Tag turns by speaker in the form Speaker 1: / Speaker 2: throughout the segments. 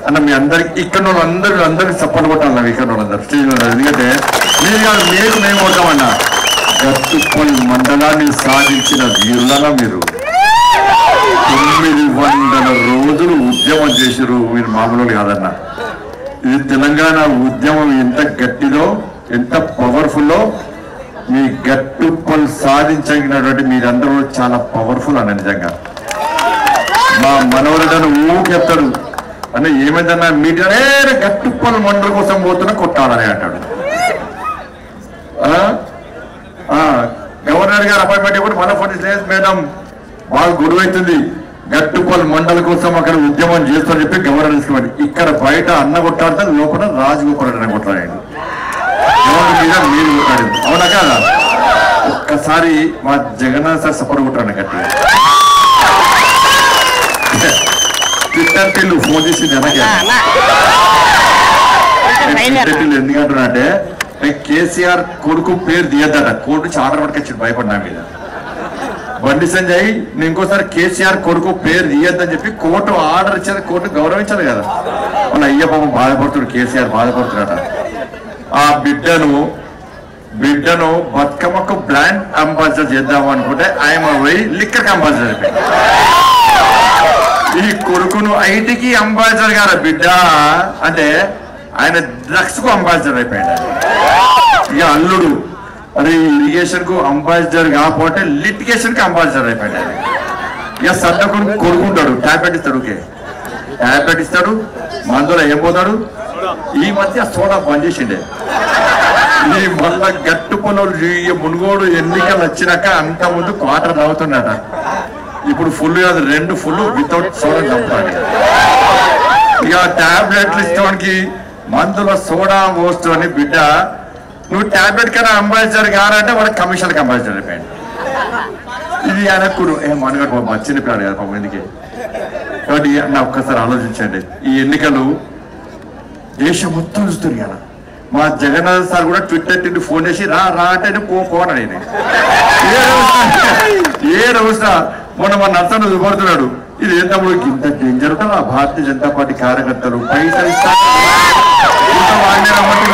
Speaker 1: అన్న మీ అందరికి ఇక్కడ ఉన్న అందరూ అందరికి సపోర్ట్ కొట్టాలి ఇక్కడ వాళ్ళందరూ స్టేజ్ మీద ఉన్నారు. ఎందుకంటే మీరు కాదు మీకు మేము కొడతామన్నా గట్టుపల్లి మండలాన్ని సాధించిన వీరులనా మీరు తొమ్మిది వందల రోజులు ఉద్యమం చేసిరు మీరు మామూలు కాదన్న ఇది తెలంగాణ ఉద్యమం ఎంత గట్టిదో ఎంత పవర్ఫుల్లో మీ గట్టుపల్ సాధించగినటువంటి మీరందరూ చాలా పవర్ఫుల్ అన్న నిజంగా మా మనవరుడను ఊకెత్తాడు అంటే ఏమైందన్నా మీడియా "ఏ, గట్టుపల్ మండల కోసం పోతున్నా కొట్టాలని అంటాడు ఆ? ఆ, గవర్నర్ గారు అపాయింట్మెంట్ ఇవ్వడం మన ఫోన్ లేదు మేడం బాగా గొడవ అవుతుంది గట్టుపల్ మండల కోసం అక్కడ ఉద్యమం చేస్తామని చెప్పి గవర్నర్ తీసుకున్నాడు ఇక్కడ బయట అన్న కొట్టాడితే లోపల రాజగోపాల్ అన్న కొట్టాడు గవర్నర్ మీద మీరు కొట్టాడు అవునా కాదా ఒక్కసారి మా జగన్నాథ్ సార్ సపోర్ట్ కొట్టాడు గట్టిగా ట్విట్టర్ టీలు ఫోన్ చేసి జనకే ఇంటర్వ్యూలు ఎందుకంటున్నారంటే కేసీఆర్ కొడుకు పేరు తీయద్దట కోర్టు చాలా వరకు వచ్చి భయపడినా మీద బండి సంజయ్ నేను ఇంకోసారి కేసీఆర్ కొడుకు పేరు తీయద్దని చెప్పి కోర్టు ఆర్డర్ ఇచ్చేది కోర్టు గౌరవించాలి కదా మన అయ్య పాపం బాధపడుతుడు కేసీఆర్ బాధపడుతున్నాడట ఆ బిడ్డను బిడ్డను బతుకమ్మకు బ్రాండ్ అంబాసిడర్ చేద్దాం అనుకుంటే ఆయన పోయి లిక్కర్ అంబాసిడర్ అయిపోయింది ఈ కొడుకును ఐటీకి అంబాసిడర్ గారు బిడ్డ అంటే ఆయన డ్రగ్స్ కు అంబాసిడర్ అయిపోయాడు ఇక అల్లుడు మరి ఇరిగేషన్ కు అంబాసిడర్ కాకపోతే లిటిగేషన్ కి అంబాసిడర్ అయిపోయాడు ఆయన. ఇక సద్దకుడు కొడుకుంటాడు టాబ్లెట్ ఇస్తాడు ఓకే టాబ్లెట్ ఇస్తాడు మందులో ఏం పోతాడు ఈ మధ్య సోడా బంద్ చేసిండే ఈ మళ్ళా గట్టు పొలం మునుగోడు ఎన్నికలు వచ్చినాక అంత ముందు క్వార్టర్ తాగుతున్నాడ ఇప్పుడు ఫుల్ కాదు రెండు ఫుల్ వితౌట్ సోడా చంపాలి ఇక టాబ్లెట్లు ఇస్తానికి మందులో సోడా పోస్తూ అని బిడ్డ నువ్వు టాబ్లెట్ కన్నా అంబాసిడర్ కారంటే వాడు కమిషన్ అంబాసిడర్ అయిపోయాడు ఇది ఆయనకు ఏ మనగడు బాబు చిన్న పిల్లాడు కదా పాపం ఎందుకే కాబట్టి నా ఒక్కసారి ఆలోచించండి ఈ ఎన్నికలు దేశం మొత్తం చూస్తుంది కదా మా జగన్నాథ్ సార్ కూడా ట్విట్టర్ తిండి ఫోన్ చేసి రా రా అంటే నేను పో పో అన్నాడు ఈయన. ఏ రోజున ఏ రోజున మొన్న మన నర్సన్న చూపడుతున్నాడు ఇది ఏం తమ్ముడు ఇంత డేంజర్ ఉంటుంది ఆ భారతీయ జనతా పార్టీ కార్యకర్తలు పైసలు ఇస్తారు ఇంత వాడినే రమ్మంటే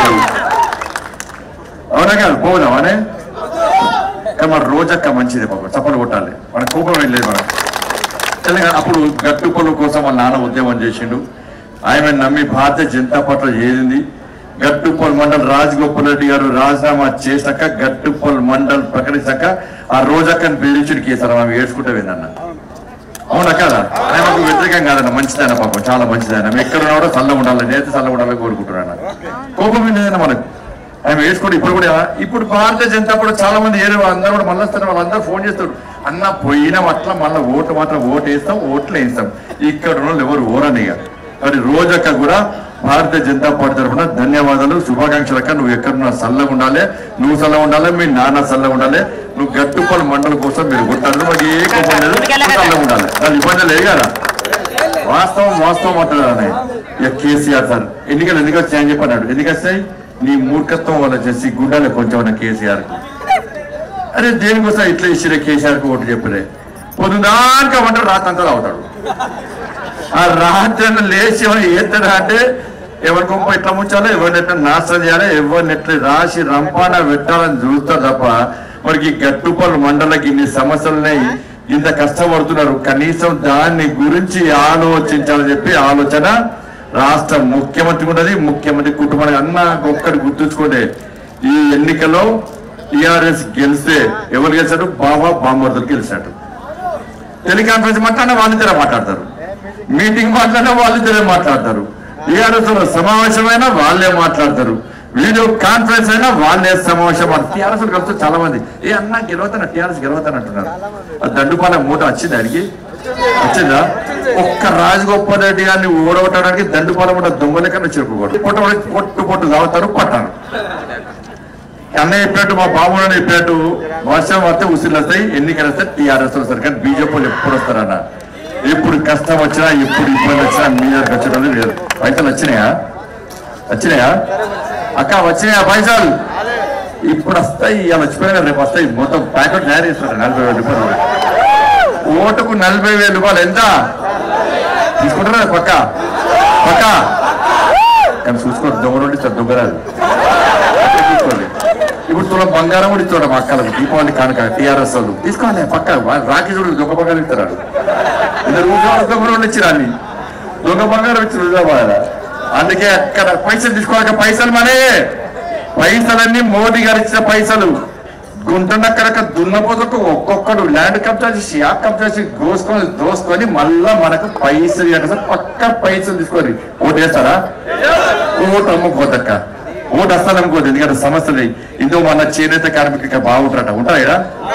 Speaker 1: అవునా కాదు పోదామనే కానీ మన రోజక్క మంచిదే పాపం చప్పలు కొట్టాలి మన కోపం ఏం లేదు మనకు తెలంగాణ అప్పుడు గట్టుపల్లి కోసం వాళ్ళ నాన్న ఉద్యమం చేసిండు ఆయన నమ్మి భారతీయ జనతా పార్టీలో చేరింది గట్టుపల్ మండల్ రాజగోపాల్ రెడ్డి గారు రాజీనామా చేశాక గట్టుపల్ మండల్ ప్రకటించాక ఆ రోజక్కని పేరించుడు కేసారు ఆమె ఏడ్చుకుంటే విందన్న అవునా కదా ఆయనకు వ్యతిరేకం కాదన్న మంచిదన్న పాపం చాలా మంచిదన్న మేము ఎక్కడ ఉన్నాడో చల్ల ఉండాలి నేత చల్ల ఉండాలని కోరుకుంటున్నాను కోపం ఏంటన్నా మనకు ఆయన వేసుకోండి ఇప్పుడు కూడా ఇప్పుడు భారతీయ జనతా కూడా చాలా మంది ఏరు అందరూ కూడా మళ్ళీ వస్తారు వాళ్ళందరూ ఫోన్ చేస్తారు అన్న పోయినా అట్లా మళ్ళీ ఓటు మాత్రం ఓటు వేస్తాం ఓట్లు వేస్తాం ఇక్కడ ఉన్న వాళ్ళు ఎవరు ఓరని ఇక మరి రోజక్క కూడా భారతీయ జనతా పార్టీ తరఫున ధన్యవాదాలు శుభాకాంక్షలు అక్క నువ్వు ఎక్కడున్నా చల్లగా ఉండాలి నువ్వు చల్లగా ఉండాలి మీ నాన్న చల్లగా ఉండాలి నువ్వు గట్టుపల్లి మండలం కోసం మీరు కొట్టారు మాకు ఏ కోపం లేదు నువ్వు చల్లగా ఉండాలి దాని ఇబ్బంది లేదు కదా వాస్తవం వాస్తవం అంటారు ఆయన ఇక కేసీఆర్ సార్ ఎన్నికలు ఎందుకు వచ్చాయని చెప్పి అన్నాడు ఎందుకు వస్తాయి నీ మూర్ఖత్వం వల్ల చేసి గుండెలు కొంచెం ఉన్న కేసీఆర్ అరే దేనికోసం ఇట్లా ఇచ్చిరే కేసీఆర్ కు ఓటు చెప్పలే పొద్దుదాకా ఉంటాడు రాత్రంతా అవుతాడు ఆ రాత్రి లేచి ఏమైనా ఏస్తాడా అంటే ఎవరి గొప్ప ఎట్లా ముంచాలో ఎవరిని ఎట్లా నాశనం చేయాలి ఎవరిని ఎట్లా రాసి రంపాన పెట్టాలని చూస్తారు తప్ప మనకి గట్టుపల్లి మండలకి ఇన్ని సమస్యలున్నాయి ఇంత కష్టపడుతున్నారు కనీసం దాన్ని గురించి ఆలోచించాలని చెప్పి ఆలోచన రాష్ట్ర ముఖ్యమంత్రి ఉన్నది ముఖ్యమంత్రి కుటుంబానికి అన్న ఒక్కటి గుర్తుంచుకోండి ఈ ఎన్నికలో టిఆర్ఎస్ గెలిస్తే ఎవరు గెలిచారు బాబా బామ్మర్దులు గెలిచాడు టెలికాన్ఫరెన్స్ మాట్లాడినా వాళ్ళిద్దరే మాట్లాడతారు మీటింగ్ మాట్లాడినా వాళ్ళిద్దరే మాట్లాడతారు టీఆర్ఎస్ లో సమావేశమైనా వాళ్ళే మాట్లాడతారు వీడియో కాన్ఫరెన్స్ అయినా వాళ్ళే సమావేశం టీఆర్ఎస్ కలిసి చాలా మంది ఏ అన్నా గెలవతాన టీఆర్ఎస్ గెలవతాను అంటున్నారు ఆ దండుపాల మూట వచ్చింది అడిగి వచ్చిందా ఒక్క రాజగోపాల్ రెడ్డి గారిని ఓడగొట్టడానికి దండుపాల మూట దొంగల కన్నా చెప్పుకోడు పొట్టు పొట్టు పొట్టు తాగుతారు పట్టాను అన్నయ్య చెప్పినట్టు మా బాబు చెప్పినట్టు వర్షం వస్తే ఉసిరి వస్తాయి ఎన్నికలు వస్తే టీఆర్ఎస్ వస్తారు కానీ బీజేపీ వాళ్ళు ఎప్పుడు వస్తారన్న ఎప్పుడు కష్టం వచ్చినా ఎప్పుడు ఇబ్బంది వచ్చినా మీ దగ్గరకు వచ్చడం లేదు పైసలు వచ్చినాయా వచ్చినాయా అక్క వచ్చినాయా పైసలు ఇప్పుడు వస్తాయి ఇవాళ వచ్చిపోయినా రేపు వస్తాయి మొత్తం ప్యాకెట్ తయారు చేస్తారు నలభై వేల రూపాయలు ఓటుకు నలభై వేల రూపాయలు ఎంత తీసుకుంటారా పక్క పక్క కానీ చూసుకోరు దొంగ నుండి ఇస్తారు దొంగ రాదు తీసుకోండి ఇప్పుడు తులం బంగారం కూడా ఇస్తాడు మా అక్కలకు దీపావళి కానుక టీఆర్ఎస్ వాళ్ళు తీసుకోవాలి పక్క వా- రాఖీ చూడు దొంగ బంగారం ఇస్తారు ఇద్దరు ఊళ్ళో దొంగ నుండి ఇచ్చిరాన్ని దొంగ బంగారం ఇచ్చి హుజాబాద్ అందుకే అక్కడ పైసలు తీసుకోవాలి పైసలు మనే పైసలన్నీ మోడీ గారు ఇచ్చిన పైసలు గుంటనక్కడక దున్నపోతకు ఒక్కొక్కడు ల్యాండ్ కబ్జా చేసి ఆ కబ్జా చేసి దోసుకొని దోసుకొని మళ్ళా మనకు పైసలు ఇవ్వక పక్క పైసలు తీసుకొని ఓటు వేస్తారా ఓటు అమ్ముకోదక్క ఓటు అస్సలు అమ్ముకోదు ఎందుకంటే సమస్యలు ఇందో మన చేనేత కార్మిక బాగుంటారట ఉంటారా ఈడ?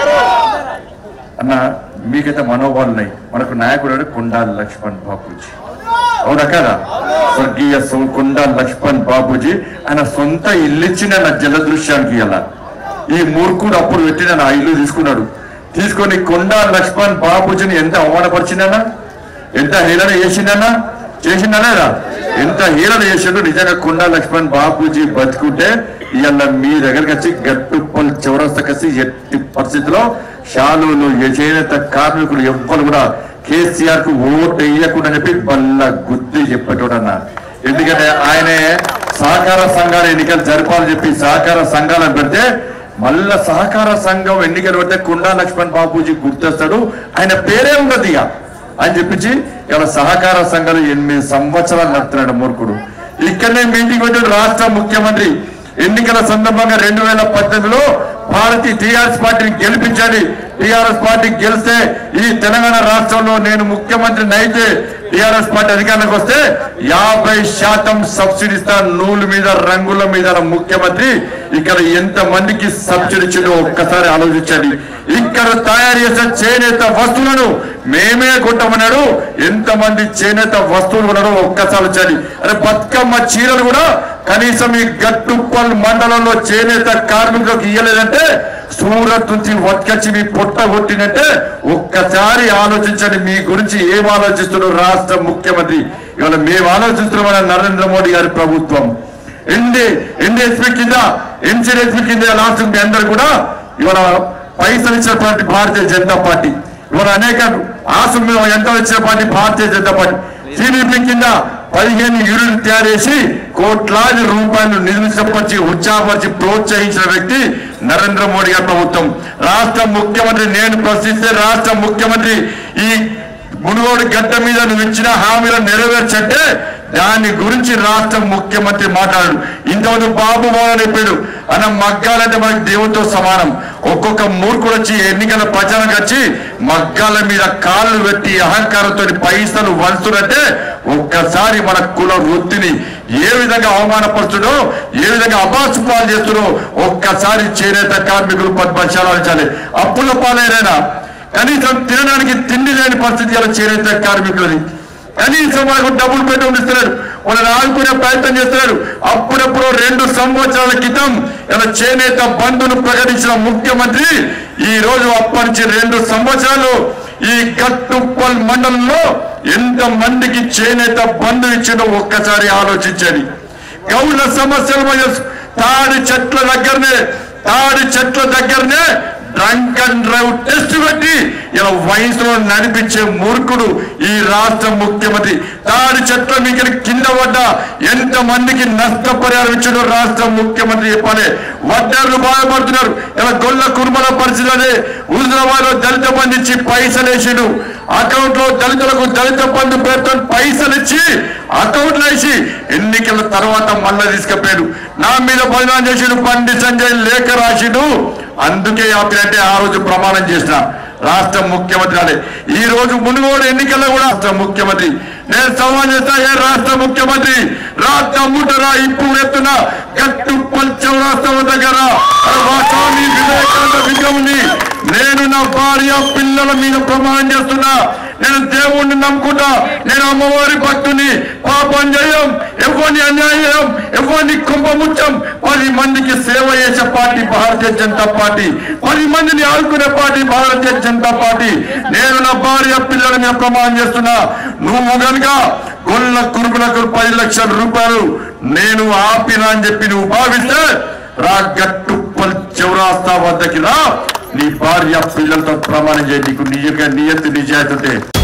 Speaker 1: అన్న మీకైతే మనోభావాలు ఉన్నాయి మనకు నాయకుడు కొండాలి లక్ష్మణ్ బాబూజీ అవునా కదా స్వర్గీయ సు- కొండాలి లక్ష్మణ్ బాబూజీ ఆయన సొంత ఇల్లు ఇచ్చిన నా జలదృశ్యానికి ఇలా ఈ మూర్ఖుడు అప్పుడు పెట్టిన నా ఇల్లు తీసుకున్నాడు తీసుకొని కొండా లక్ష్మణ్ బాబూజీని ఎంత అవమానపరిచిందన్నా ఎంత హేళన చేసిందన్నా చేసిందనా లేదా? ఎంత హీరణ చేసిండు నిజంగా కొండా లక్ష్మణ్ బాబూజీ బతుకుంటే ఇవాళ మీ దగ్గరికి వచ్చి గట్టుపల్ చౌరస్తా కలిసి ఎట్టి పరిస్థితిలో షాలులు చేనేత కార్మికులు ఎవ్వరు కూడా కేసీఆర్ కు ఓటు వేయకుండా చెప్పి బల్ల గుద్ది చెప్పేటోడన్న ఎందుకంటే ఆయనే సహకార సంఘాల ఎన్నికలు జరపాలని చెప్పి సహకార సంఘాలను పెడితే మళ్ళా సహకార సంఘం ఎన్నికలు పెడితే కొండా లక్ష్మణ్ బాబూజీ గుర్తొస్తాడు ఆయన పేరే ఉండదు ఇక అని చెప్పించి ఇలా సహకార సంఘాలు ఎనిమిది సంవత్సరాలు నడుతున్నాడు మూర్ఖుడు ఇక్కడనే మీటింగ్ పెట్టాడు రాష్ట్ర ముఖ్యమంత్రి ఎన్నికల సందర్భంగా రెండు వేల పద్దెనిమిదిలో భారతీయ టీఆర్ఎస్ పార్టీని గెలిపించాలి టీఆర్ఎస్ పార్టీ గెలిస్తే ఈ తెలంగాణ రాష్ట్రంలో నేను ముఖ్యమంత్రిని అయితే టీఆర్ఎస్ పార్టీ అధికారంలోకి వస్తే యాభై శాతం సబ్సిడీ ఇస్తా నూలు మీద రంగుల మీద అన్న ముఖ్యమంత్రి ఇక్కడ ఎంత మందికి సబ్సిడీ ఇచ్చిందో ఒక్కసారి ఆలోచించండి ఇక్కడ తయారు చేసిన చేనేత వస్తువులను మేమే కొట్టమన్నాడు ఎంత మంది చేనేత వస్తువులు ఉన్నారో ఒక్కసారి వచ్చాడు అరే బతుకమ్మ చీరలు కూడా కనీసం ఈ గట్టుప్పల్ మండలంలో చేనేత కార్మికులకు ఇయ్యలేదంటే సూరత్ నుంచి వట్కచ్చి మీ పొట్ట కొట్టినట్టే ఒక్కసారి ఆలోచించండి మీ గురించి ఏం ఆలోచిస్తున్నారు రాష్ట్ర ముఖ్యమంత్రి ఇవాళ మేము ఆలోచిస్తున్నామని నరేంద్ర మోడీ గారి ప్రభుత్వం ఎన్డీ ఎన్డీఎస్పీ కింద ఎన్సీఎస్పీ కింద లాస్ట్ మీ అందరు కూడా ఇవాళ పైసలు ఇచ్చిన పార్టీ భారతీయ జనతా పార్టీ ఇవాళ అనేక ఆశలు మీద ఎంత ఇచ్చిన party Bharatiya Janata party TDP కింద పదిహేను యూనిట్లు తయారు చేసి కోట్లాది రూపాయలు నిధులు సంపరిచి ఉత్సాహపరిచి ప్రోత్సహించిన వ్యక్తి నరేంద్ర మోడీ గారి ప్రభుత్వం రాష్ట్ర ముఖ్యమంత్రి నేను ప్రశ్నిస్తే రాష్ట్ర ముఖ్యమంత్రి ఈ మునుగోడు గడ్డ మీద నువ్వు ఇచ్చిన హామీలను నెరవేర్చంటే దాని గురించి రాష్ట్ర ముఖ్యమంత్రి మాట్లాడు ఇంతమంది బాబు మోహన్ చెప్పాడు అన్న మగ్గాలంటే మనకి దేవునితో సమానం ఒక్కొక్క మూర్ఖుడు వచ్చి ఎన్నికల ప్రచారం వచ్చి మగ్గాల మీద కాళ్ళు పెట్టి అహంకారంతో పైసలు వంచుతుంటే ఒక్కసారి మన కుల వృత్తిని ఏ విధంగా అవమానపరుచుడో ఏ విధంగా అబాసు పాలు చేస్తుడో ఒక్కసారి చేనేత కార్మికులు పద్మశాలించాలి అప్పుల పాలైనా కనీసం తినడానికి తిండి లేని పరిస్థితి ఇలా చేనేత కార్మికులని కనీసం వాళ్ళకు డబ్బులు పెట్టి ఇస్తున్నాడు వాళ్ళని ఆదుకునే ప్రయత్నం చేస్తున్నాడు అప్పుడప్పుడు రెండు సంవత్సరాల క్రితం ఇలా చేనేత బంధును ప్రకటించిన ముఖ్యమంత్రి ఈ రోజు అప్పటి నుంచి రెండు సంవత్సరాలు ఈ గట్టుప్పల్ మండలంలో ఎంత మందికి చేనేత బంధు ఇచ్చిందో ఒక్కసారి ఆలోచించండి గౌల సమస్యల మధ్య తాడి చెట్ల దగ్గరనే తాడి చెట్ల దగ్గరనే డ్రంక్ అండ్ డ్రైవ్ టెస్ట్ పెట్టి ఇలా వయసులో నడిపించే మూర్ఖుడు ఈ రాష్ట్ర ముఖ్యమంత్రి తాడి చెట్ల మీకు కింద పడ్డ ఎంత మందికి నష్టపరిహారం ఇచ్చాడో రాష్ట్ర ముఖ్యమంత్రి చెప్పాలి వడ్డారులు బాధపడుతున్నారు ఇలా గొల్ల కుర్మల పరిస్థితి అదే హుజరాబాద్ లో దళిత బంధు ఇచ్చి పైసలు వేసాడు అకౌంట్ లో దళితులకు దళిత బంధు పేరుతో పైసలు ఇచ్చి అకౌంట్ లో వేసి ఎన్నికల తర్వాత మళ్ళా తీసుకుపోయాడు నా మీద బదనాం చేసిండు బండి సంజయ్ లేఖ రాసిండు అందుకే ఆపినట్టే ఆ రోజు ప్రమాణం చేసిన రాష్ట్ర ముఖ్యమంత్రి అదే ఈ రోజు మునుగోడు ఎన్నికల్లో కూడా రాష్ట్ర ముఖ్యమంత్రి నేను సవాల్ చేస్తా ఏ రాష్ట్ర ముఖ్యమంత్రి రాష్ట్ర ముట్టరా ఇప్పుడు ఎత్తున గట్టు పంచరాష్ట్రం దగ్గర ఆ స్వామి వివేకానంద విగ్రహంని నేను నా భార్య పిల్లల మీద ప్రమాణం చేస్తున్నా నేను దేవుణ్ణి నమ్ముకుంటా నేను అమ్మవారి భక్తుని పాపం చేయం ఎవరిని అన్యాయం చేయం ఎవరిని కుంభముచ్చం పది మందికి సేవ చేసే పార్టీ భారతీయ జనతా పార్టీ పది మందిని ఆడుకునే పార్టీ భారతీయ జనతా పార్టీ నేను నా భార్య పిల్లల మీద ప్రమాణం చేస్తున్నా నువ్వు గనుక గొల్ల కురుకులకు పది లక్షల రూపాయలు నేను ఆపినా అని చెప్పి నువ్వు భావిస్తే రా గట్టుప్పల్ చౌరాస్తా వద్దకి రా నీ భార్య పిల్లలతో ప్రమాణం చేయి నీకు నిజంగా నియతి నిజాయితీ ఉంటే